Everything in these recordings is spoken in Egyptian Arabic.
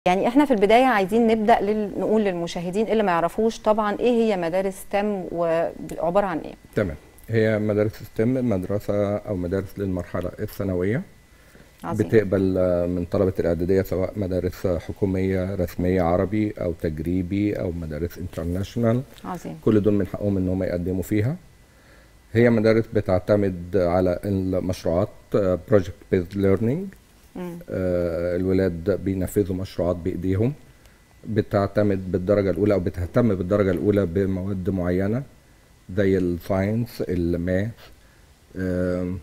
يعني احنا في البدايه عايزين نبدا لل... نقول للمشاهدين اللي ما يعرفوش طبعا ايه هي مدارس ستم وعباره عن ايه تمام هي مدارس ستيم مدرسة أو مدارس للمرحلة الثانوية عظيم بتقبل آه، من طلبة الإعدادية سواء مدارس حكومية رسمية عربي أو تجريبي أو مدارس انترناشونال عظيم كل دول من حقهم إن هم يقدموا فيها هي مدارس بتعتمد على المشروعات بروجكت بيز ليرنينج مم. الولاد بينفذوا مشروعات بإيديهم بتعتمد بالدرجة الأولى أو بتهتم بالدرجة الأولى بمواد معينة زي الساينس الماث آم،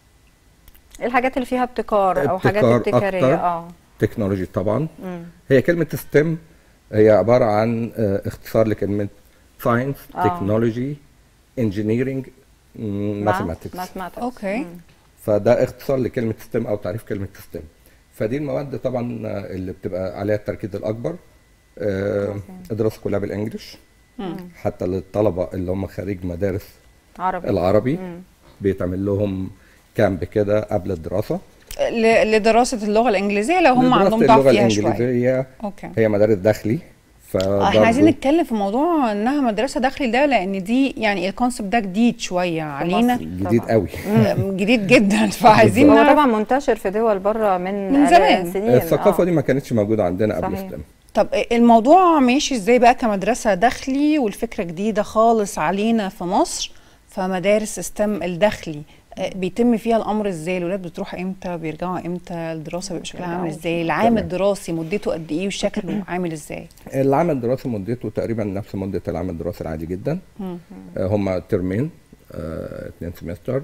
ايه الحاجات اللي فيها ابتكار او حاجات ابتكار ابتكاريه أكتر. اه تكنولوجي طبعا مم. هي كلمة ستيم هي عبارة عن آه، اختصار لكلمة ساينس آه. تكنولوجي انجينيرنج ماثيماتكس ماثماتكس أوكي. فده اختصار لكلمة ستيم أو تعريف كلمة ستيم فدي المواد طبعا آه، اللي بتبقى عليها التركيز الأكبر آه، عظيم. الدراسة كلها بالإنجلش مم. حتى للطلبة اللي هم خريج مدارس عربي العربي مم. بيتعمل لهم كامب كده قبل الدراسة ل- لدراسه اللغه الانجليزيه لو هم لدراسة عندهم ضعف اللغة فيها شويه الإنجليزية اوكي هي مدارس داخلي آه، احنا عايزين فبرضه نتكلم في موضوع انها مدرسه داخلي ده لان دي يعني الكونسبت ده جديد شويه علينا جديد طبعاً. قوي مم، جديد جدا فعايزين هو نعرف طبعا منتشر في دول بره من من آلاف زمان. سنين الثقافة آه. دي ما كانتش موجودة عندنا قبل صحيح. ستيم طب الموضوع ماشي ازاي بقى كمدرسه داخلي والفكره جديده خالص علينا في مصر فمدارس ستم الداخلي آه، بيتم فيها الامر ازاي الولاد بتروح امتى بيرجعوا امتى الدراسه بيبقى شكلها عامل ازاي العام تمام. الدراسي مدته قد ايه وشكله عامل ازاي العام الدراسي مدته تقريبا نفس مدة العام الدراسي العادي جدا مم. آه، هما ترمين آه، اتنين سمستر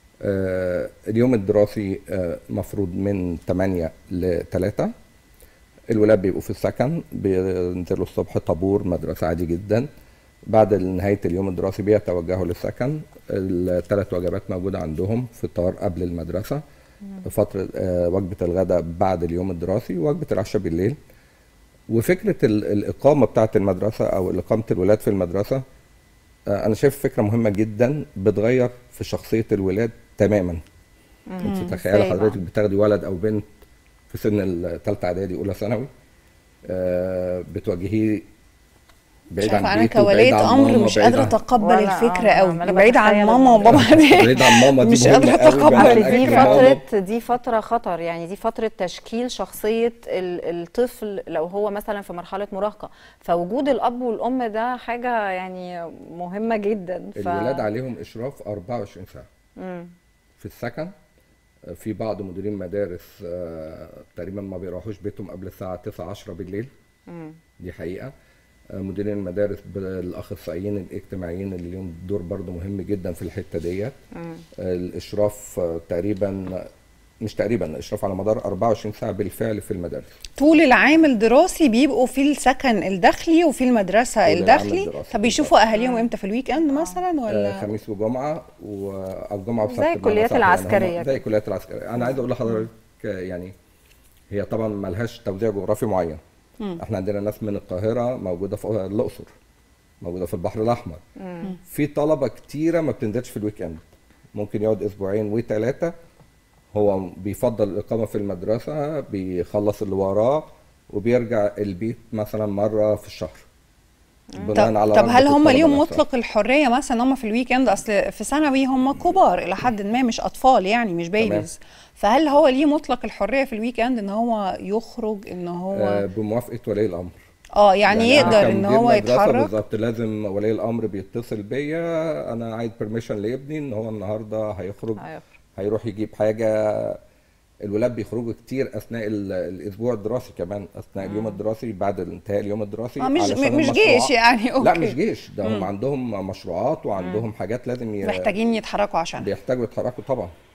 آه، اليوم الدراسي آه، مفروض من 8 ل 3 الولاد بيبقوا في السكن بينزلوا الصبح طابور مدرسة عادي جدا بعد نهاية اليوم الدراسي بيتوجهوا للسكن الثلاث وجبات موجودة عندهم فطار قبل المدرسة فترة آه، وجبة الغداء بعد اليوم الدراسي ووجبة العشاء بالليل وفكرة ال- الإقامة بتاعة المدرسة أو إقامة الولاد في المدرسة آه، أنا شايف فكرة مهمة جدا بتغير في شخصية الولاد تماما أنت تخيل إزاي حضرتك بقى؟ بتاخدي ولد أو بنت في سن الثالثة إعدادي أولى ثانوي آه، بتواجهيه بعيد شايفة عن انا بيته بعيد كولية عن امر ماما مش بعيد قادره عن- اتقبل ولا- الفكره آه، قوي عمالة بعيد عن بتخيل ماما الموضوع. وبابا دي بعيد عن ماما دي مش مهمة قادرة قوي، أتقبل. بعيد عن دي أكل ماما. فترة دي فترة خطر يعني دي فترة تشكيل شخصية ال- الطفل لو هو مثلا في مرحلة مراهقة فوجود الأب والأم ده حاجة يعني مهمة جدا ف... الولاد عليهم إشراف 24 ساعة مم. في السكن آه، في بعض مديرين مدارس آه، تقريبا ما بيروحوش بيتهم قبل الساعة 9 10 بالليل مم. دي حقيقة آه، مديرين المدارس بالأخصائيين الاجتماعيين اللي ليهم دور برضو مهم جدا في الحتة ديت مم. آه، الإشراف آه، تقريبا مش تقريبا الإشراف على مدار 24 ساعة بالفعل في المدارس طول العام الدراسي بيبقوا في السكن الداخلي وفي المدرسه طول العام الداخلي الدراسي طب بيشوفوا اهاليهم امتى في الويك اند مثلا آه، ولا خميس وجمعة والجمعة وسبت زي بمعنى الكليات صح يعني هم- العسكرية زي الكليات العسكرية أنا عايز أقول لحضرتك آه، يعني هي طبعا ملهاش توزيع جغرافي معين احنا عندنا ناس من القاهرة موجودة في الأقصر موجودة في البحر الأحمر في طلبة كتيرة ما بتنزلش في الويك اند ممكن يقعد أسبوعين وثلاثة هو بيفضل الإقامة في المدرسة بيخلص اللي وراه وبيرجع البيت مثلا مرة في الشهر بناء طب, على طب هل رغبة هم الطلبة ليهم نفسها. مطلق الحريه مثلا هم في الويك اند اصل في ثانوي هم كبار الى حد ما مش اطفال يعني مش بيبيز فهل هو ليه مطلق الحريه في الويك اند ان هو يخرج ان آه، هو بموافقة ولي الأمر اه يعني, أنا يقدر ان كمدير هو مدرسة يتحرك بالظبط لازم ولي الامر بيتصل بيا انا عايز بيرميشن لابني ان هو النهارده هيخرج هيخرج. هيروح يجيب حاجه الولاد بيخرجوا كتير اثناء ال- الاسبوع الدراسي كمان اثناء اليوم الدراسي بعد انتهاء اليوم الدراسي اه مش علشان مش المشروع- جيش يعني اوكي لا مش جيش ده هم عندهم مشروعات وعندهم حاجات لازم ي... محتاجين يتحركوا عشان بيحتاجوا يتحركوا طبعا